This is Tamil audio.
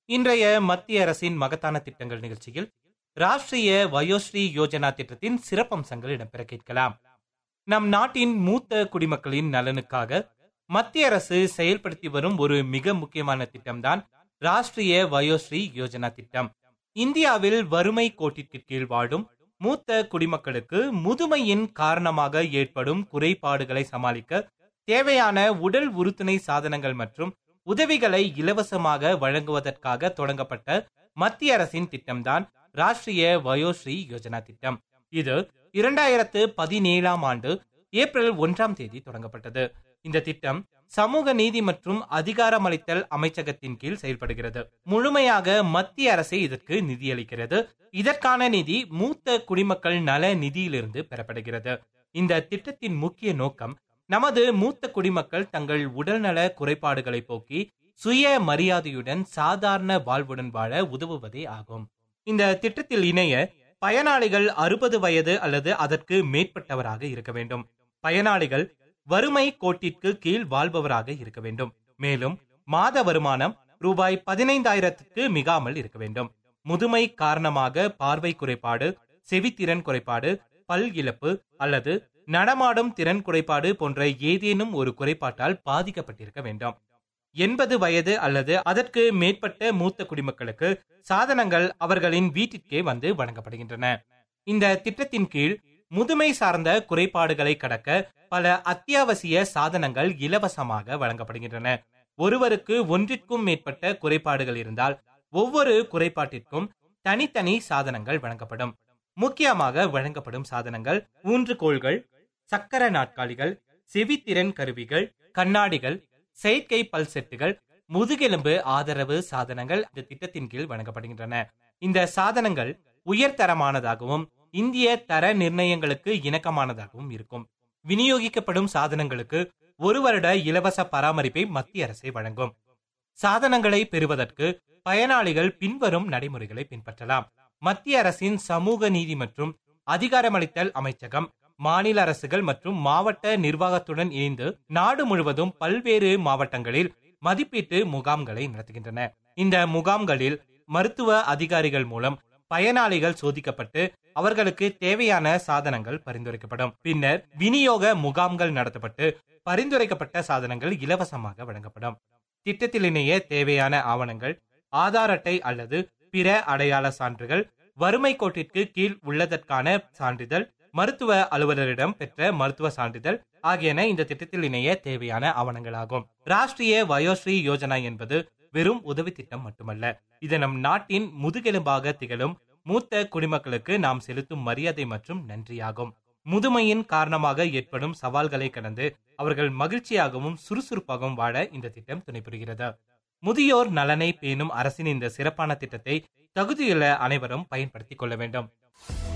இன்றைய மத்திய அரசின் மகத்தான திட்டங்கள் நிகழ்ச்சியில் ராஷ்டிரிய வயோஸ்ரீ யோஜனா திட்டத்தின் சிறப்பம்சங்கள் இடம்பெற கேட்கலாம் நம் நாட்டின் மூத்த குடிமக்களின் நலனுக்காக மத்திய அரசு செயல்படுத்தி வரும் ஒரு மிக முக்கியமான திட்டம்தான் ராஷ்டிரிய வயோஸ்ரீ யோஜனா திட்டம் இந்தியாவில் வறுமை கோட்டிற்கு கீழ் வாழும் மூத்த குடிமக்களுக்கு முதுமையின் காரணமாக ஏற்படும் குறைபாடுகளை சமாளிக்க தேவையான உடல் உறுதுணை சாதனங்கள் மற்றும் உதவிகளை இலவசமாக வழங்குவதற்காக தொடங்கப்பட்ட மத்திய அரசின் திட்டம்தான் ராஷ்டிரிய வயோஸ்ரீ யோஜனா திட்டம் இது இரண்டாயிரத்து பதினேழாம் ஆண்டு ஏப்ரல் ஒன்றாம் தேதி தொடங்கப்பட்டது இந்த திட்டம் சமூக நீதி மற்றும் அதிகாரமளித்தல் அமைச்சகத்தின் கீழ் செயல்படுகிறது முழுமையாக மத்திய அரசே இதற்கு நிதியளிக்கிறது இதற்கான நிதி மூத்த குடிமக்கள் நல நிதியிலிருந்து பெறப்படுகிறது இந்த திட்டத்தின் முக்கிய நோக்கம் நமது மூத்த குடிமக்கள் தங்கள் உடல்நல குறைபாடுகளை போக்கி சுய மரியாதையுடன் சாதாரண வாழ்வுடன் வாழ உதவுவதே ஆகும் இந்த திட்டத்தில் இணைய பயனாளிகள் அறுபது வயது அல்லது அதற்கு மேற்பட்டவராக இருக்க வேண்டும் பயனாளிகள் வறுமை கோட்டிற்கு கீழ் வாழ்பவராக இருக்க வேண்டும் மேலும் மாத வருமானம் ரூபாய் பதினைந்தாயிரத்துக்கு மிகாமல் இருக்க வேண்டும் முதுமை காரணமாக பார்வை குறைபாடு செவித்திறன் குறைபாடு பல் இழப்பு அல்லது நடமாடும் திறன் குறைபாடு போன்ற ஏதேனும் ஒரு குறைபாட்டால் பாதிக்கப்பட்டிருக்க வேண்டும் எண்பது வயது அல்லது அதற்கு மேற்பட்ட மூத்த குடிமக்களுக்கு சாதனங்கள் அவர்களின் வீட்டிற்கே வந்து வழங்கப்படுகின்றன இந்த திட்டத்தின் கீழ் முதுமை சார்ந்த குறைபாடுகளை கடக்க பல அத்தியாவசிய சாதனங்கள் இலவசமாக வழங்கப்படுகின்றன ஒருவருக்கு ஒன்றிற்கும் மேற்பட்ட குறைபாடுகள் இருந்தால் ஒவ்வொரு குறைபாட்டிற்கும் தனித்தனி சாதனங்கள் வழங்கப்படும் முக்கியமாக வழங்கப்படும் சாதனங்கள் ஊன்றுகோள்கள் சக்கர நாட்காலிகள் செவித்திறன் கருவிகள் கண்ணாடிகள் செயற்கை பல் செட்டுகள் முதுகெலும்பு ஆதரவு சாதனங்கள் இந்த திட்டத்தின் கீழ் வழங்கப்படுகின்றன இந்த சாதனங்கள் உயர்தரமானதாகவும் இந்திய தர நிர்ணயங்களுக்கு இணக்கமானதாகவும் இருக்கும் விநியோகிக்கப்படும் சாதனங்களுக்கு ஒரு வருட இலவச பராமரிப்பை மத்திய அரசே வழங்கும் சாதனங்களை பெறுவதற்கு பயனாளிகள் பின்வரும் நடைமுறைகளை பின்பற்றலாம் மத்திய அரசின் சமூக நீதி மற்றும் அதிகாரமளித்தல் அமைச்சகம் மாநில அரசுகள் மற்றும் மாவட்ட நிர்வாகத்துடன் இணைந்து நாடு முழுவதும் பல்வேறு மாவட்டங்களில் மதிப்பீட்டு முகாம்களை நடத்துகின்றன இந்த முகாம்களில் மருத்துவ அதிகாரிகள் மூலம் பயனாளிகள் சோதிக்கப்பட்டு அவர்களுக்கு தேவையான சாதனங்கள் பரிந்துரைக்கப்படும் பின்னர் விநியோக முகாம்கள் நடத்தப்பட்டு பரிந்துரைக்கப்பட்ட சாதனங்கள் இலவசமாக வழங்கப்படும் திட்டத்தில் இணைய தேவையான ஆவணங்கள் ஆதார் அட்டை அல்லது பிற அடையாள சான்றுகள் வறுமை கோட்டிற்கு கீழ் உள்ளதற்கான சான்றிதழ் மருத்துவ அலுவலரிடம் பெற்ற மருத்துவ சான்றிதழ் ஆகியன இந்த திட்டத்தில் இணைய தேவையான ஆவணங்களாகும் ராஷ்டிரிய வயோஸ்ரீ யோஜனா என்பது வெறும் உதவி திட்டம் மட்டுமல்ல இது நம் நாட்டின் முதுகெலும்பாக திகழும் மூத்த குடிமக்களுக்கு நாம் செலுத்தும் மரியாதை மற்றும் நன்றியாகும் முதுமையின் காரணமாக ஏற்படும் சவால்களை கடந்து அவர்கள் மகிழ்ச்சியாகவும் சுறுசுறுப்பாகவும் வாழ இந்த திட்டம் துணை புரிகிறது முதியோர் நலனை பேணும் அரசின் இந்த சிறப்பான திட்டத்தை தகுதியுள்ள அனைவரும் பயன்படுத்திக் கொள்ள வேண்டும்